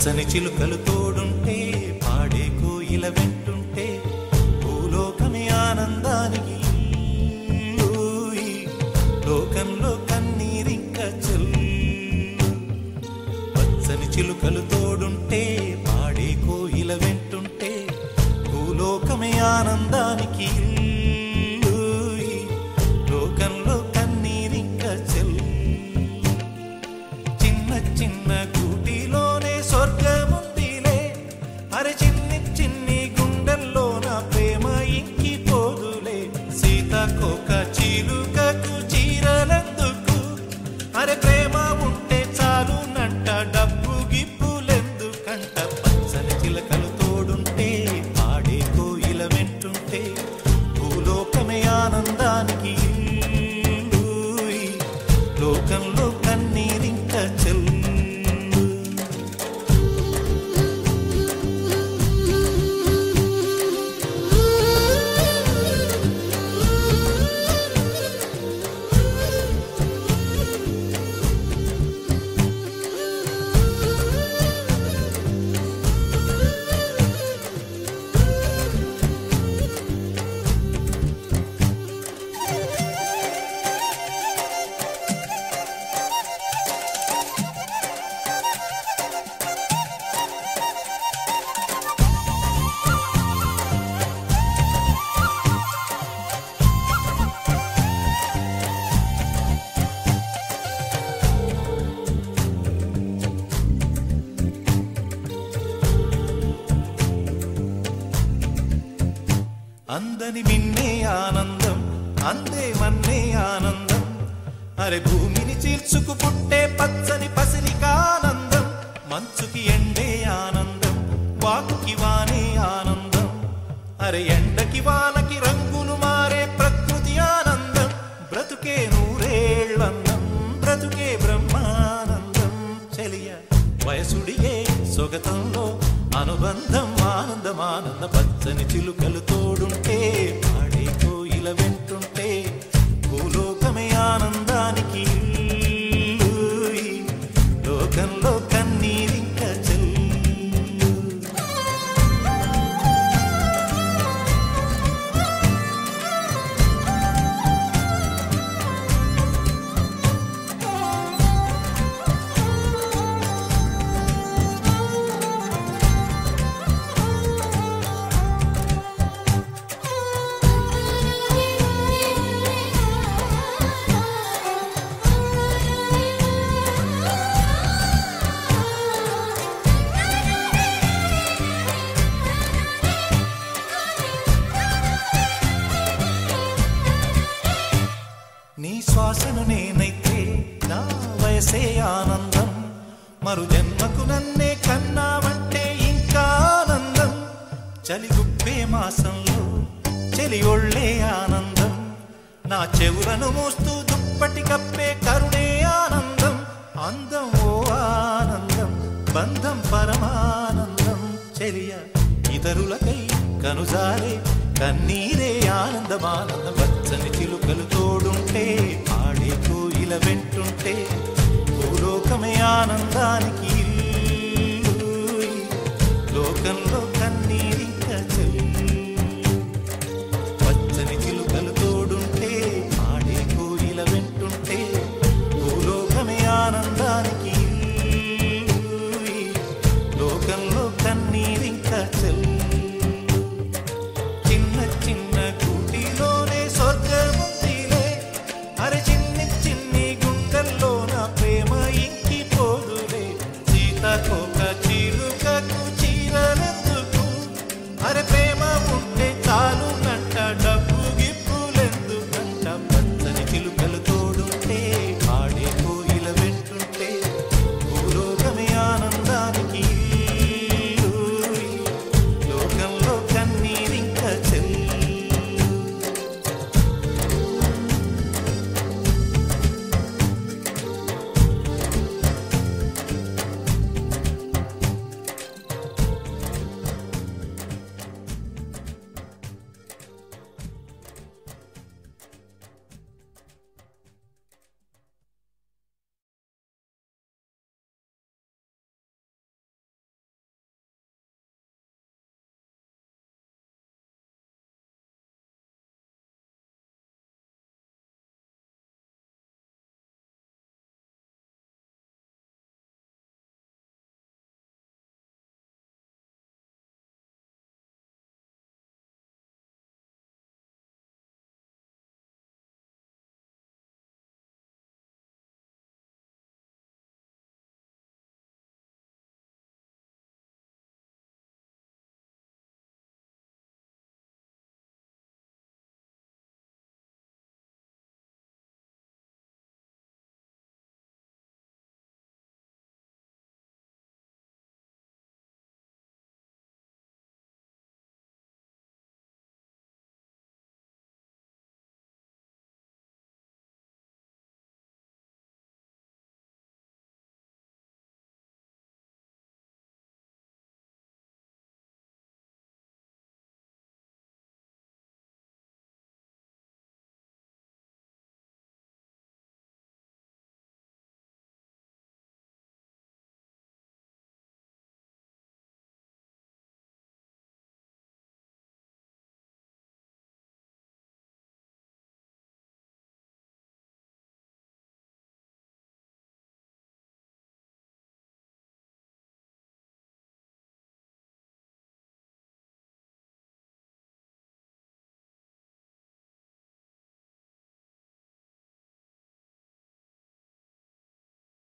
పచ్చని చిలుకలు తోడుంటే పాడే కోయిల వెంటుంటే భూలోకమే ఆనందానికి ఊయి. లోకంలో కన్నీరింక చెల్లు పచ్చని చిలుకలు తోడుంటే పాడే కోయిల వెంటుంటే భూలోకమే ఆనందానికి ఊయి. లోకంలో కన్నీరింక చెల్లు చిన్న చిన్న కూటిలోనే స్వర్గముందిలే అరే చిన్ని చిన్ని గుండెల్లో నా ప్రేమ ఇంకి పోదులే సీతాకోక చీలుకకు చీరలెందుకు అరే ప్రేమ ఉంటే చాలు నంట డబ్బు గిప్పులెందుకంట పచ్చని చిలకలు తోడుంటే పాడే కోయిల వెంటుంటే భూలోకమే ఆనందానికి ఊయి. లోకంలో కన్నీరింక చెల్లు అందని మిన్నే ఆనందం అందే మన్నే ఆనందం అరే భూమిని చీల్చుకు పుట్టే పచ్చని పసిలికానందం మంచుకి ఎండే ఆనందం వాకుకి వానే ఆనందం అరే ఎండకి వానకి రంగులు మారే ప్రకృతి ఆనందం బ్రతుకే నూరేళ్ళందం బ్రతుకే బ్రహ్మానందం చెలియ వయసుడిగే సొగతంలో అనుబంధం ఆనందం ఆనంద పచ్చని చిలుకలు తోడుంటే పాడే కోయిల వెంటుంటే భూలోకమే ఆనందానికి ఊయి. లోకంలో కన్నీరింక చెల్లు నీ శ్వాసను నేనైతే నా వయసే ఆనందం మరు జన్మకు నన్నే కన్నావంటే ఇంకా ఆనందం చలి గుప్పే మాసంలో చెలి ఒళ్ళే ఆనందం నా చెవులను మోస్తూ దుప్పటి కప్పే కరుణే ఆనందం అందం ఓ ఆనందం బంధం పరమానందం చెలియ ఇతరులకై కనుజారే కన్నీరే ఆనందమానందం